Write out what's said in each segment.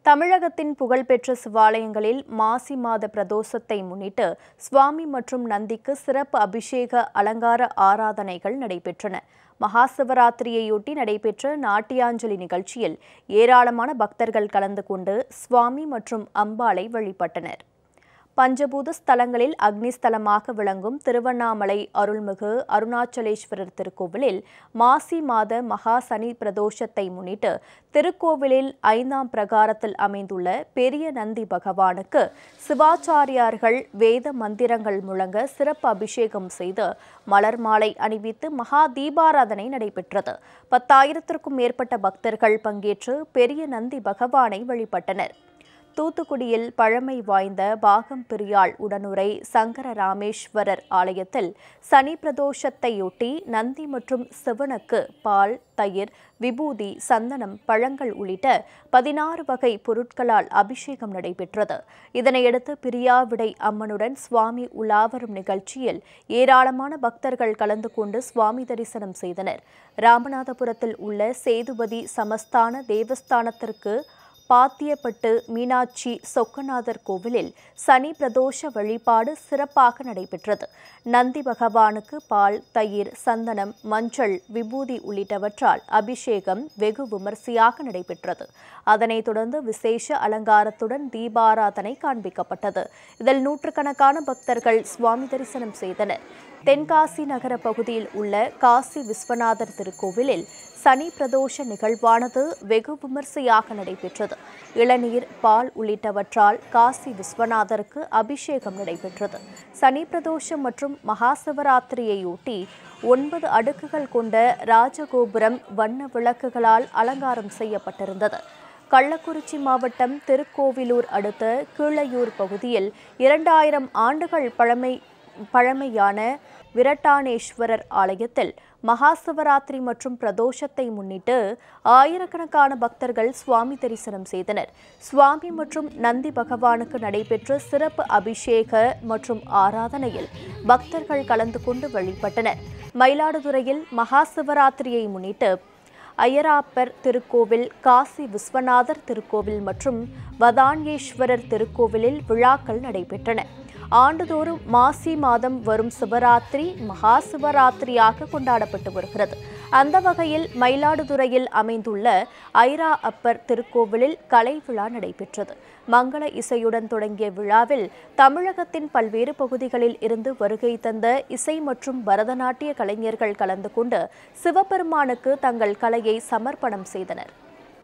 தமிழகத்தின் புகழ்பெற்ற சிவாலயங்களில் மாசி மாத பிரதோஷத்தை முன்னிட்டு சுவாமி மற்றும் நந்திக்கு சிறப்பு அபிஷேக அலங்கார ஆராதனைகள் நடைபெற்றன மகா சிவராத்திரியையொட்டி நடைபெற்ற நாட்டியாஞ்சலி நிகழ்ச்சியில் ஏராளமான பக்தர்கள் கலந்து கொண்டு சுவாமி மற்றும் அம்பாளை வழிபட்டனர் பஞ்சபூத ஸ்தலங்களில் அக்னி ஸ்தலமாக விளங்கும் திருவண்ணாமலை அருள்மிகு அருணாச்சலேஸ்வரர் திருக்கோவிலில் மாசி மாத மகா சனி பிரதோஷத்தை முன்னிட்டு திருக்கோவிலில் ஐந்தாம் பிரகாரத்தில் அமைந்துள்ள பெரிய நந்தி பகவானுக்கு சிவாச்சாரியார்கள் வேத மந்திரங்கள் முழங்க சிறப்பு அபிஷேகம் செய்து மலர் மாலை அணிவித்து மகா தீபாராதனை நடைபெற்றது பத்தாயிரத்திற்கும் மேற்பட்ட பக்தர்கள் பங்கேற்று பெரிய நந்தி பகவானை வழிபட்டனர் தூத்துக்குடியில் பழமை வாய்ந்த பாகம் பிரியாள் உடனுரை சங்கர ராமேஸ்வரர் ஆலயத்தில் சனி பிரதோஷத்தையொட்டி நந்தி மற்றும் சிவனுக்கு பால் தயிர் விபூதி சந்தனம் பழங்கள் உள்ளிட்ட பதினாறு வகை பொருட்களால் அபிஷேகம் நடைபெற்றது இதனையடுத்து பிரியாவிடை அம்மனுடன் சுவாமி உலாவரும் நிகழ்ச்சியில் ஏராளமான பக்தர்கள் கலந்து கொண்டு சுவாமி தரிசனம் செய்தனர் ராமநாதபுரத்தில் உள்ள சேதுபதி சமஸ்தான தேவஸ்தானத்திற்கு பாத்தியப்பட்டு மீனாட்சி சொக்கநாதர் கோவிலில் சனி பிரதோஷ வழிபாடு சிறப்பாக நடைபெற்றது நந்தி பகவானுக்கு பால் தயிர் சந்தனம் மஞ்சள் விபூதி உள்ளிட்டவற்றால் அபிஷேகம் வெகு விமர்சையாக நடைபெற்றது அதனைத் தொடர்ந்து விசேஷ அலங்காரத்துடன் தீபாராதனை காண்பிக்கப்பட்டது இதில் நூற்றுக்கணக்கான பக்தர்கள் சுவாமி தரிசனம் செய்தனர் தென்காசி நகர பகுதியில் உள்ள காசி விஸ்வநாதர் திருக்கோவிலில் சனி பிரதோஷ நிகழ்வானது வெகு விமர்சையாக நடைபெற்றது இளநீர் பால் உள்ளிட்டவற்றால் காசி விஸ்வநாதருக்கு அபிஷேகம் நடைபெற்றது சனி பிரதோஷம் மற்றும் மகா சிவராத்திரியையொட்டி ஒன்பது அடுக்குகள் கொண்ட ராஜகோபுரம் வண்ண விளக்குகளால் அலங்காரம் செய்யப்பட்டிருந்தது கள்ளக்குறிச்சி மாவட்டம் திருக்கோவிலூர் அடுத்த கீழையூர் பகுதியில் இரண்டாயிரம் ஆண்டுகள் பழமை பழமையான விரட்டானேஸ்வரர் ஆலயத்தில் மகா சிவராத்திரி மற்றும் பிரதோஷத்தை முன்னிட்டு ஆயிரக்கணக்கான பக்தர்கள் சுவாமி தரிசனம் செய்தனர் சுவாமி மற்றும் நந்தி பகவானுக்கு நடைபெற்ற சிறப்பு அபிஷேக மற்றும் ஆராதனையில் பக்தர்கள் கலந்து கொண்டு வழிபட்டனர் மயிலாடுதுறையில் மகா சிவராத்திரியை முன்னிட்டு ஐயராப்பர் திருக்கோவில் காசி விஸ்வநாதர் திருக்கோவில் மற்றும் வதான்யேஸ்வரர் திருக்கோவிலில் விழாக்கள் நடைபெற்றன ஆண்டுதோறும் மாசி மாதம் வரும் சிவராத்திரி மகா சிவராத்திரியாக கொண்டாடப்பட்டு வருகிறது அந்த வகையில் மயிலாடுதுறையில் அமைந்துள்ள ஐரா அப்பர் திருக்கோவிலில் கலை விழா நடைபெற்றது மங்கள இசையுடன் தொடங்கிய விழாவில் தமிழகத்தின் பல்வேறு பகுதிகளில் இருந்து வருகை தந்த இசை மற்றும் பரதநாட்டிய கலைஞர்கள் கலந்து கொண்டு சிவபெருமானுக்கு தங்கள் கலையை சமர்ப்பணம் செய்தனர்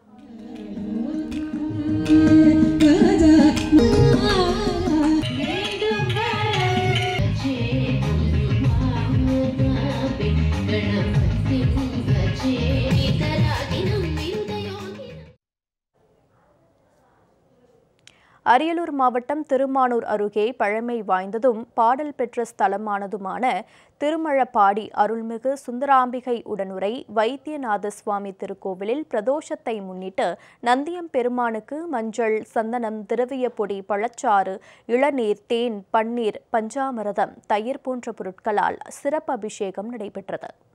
அரியலூர் மாவட்டம் திருமானூர் அருகே பழமை வாய்ந்ததும் பாடல் பெற்ற ஸ்தலமானதுமான திருமழப்பாடி அருள்மிகு சுந்தராம்பிகை உடனுரை வைத்தியநாத சுவாமி திருக்கோவிலில் பிரதோஷத்தை முன்னிட்டு நந்தியம் பெருமானுக்கு மஞ்சள் சந்தனம் திரவிய பொடி பழச்சாறு இளநீர் தேன் பன்னீர் பஞ்சாமிரதம் தயிர் போன்ற பொருட்களால் சிறப்பு அபிஷேகம் நடைபெற்றது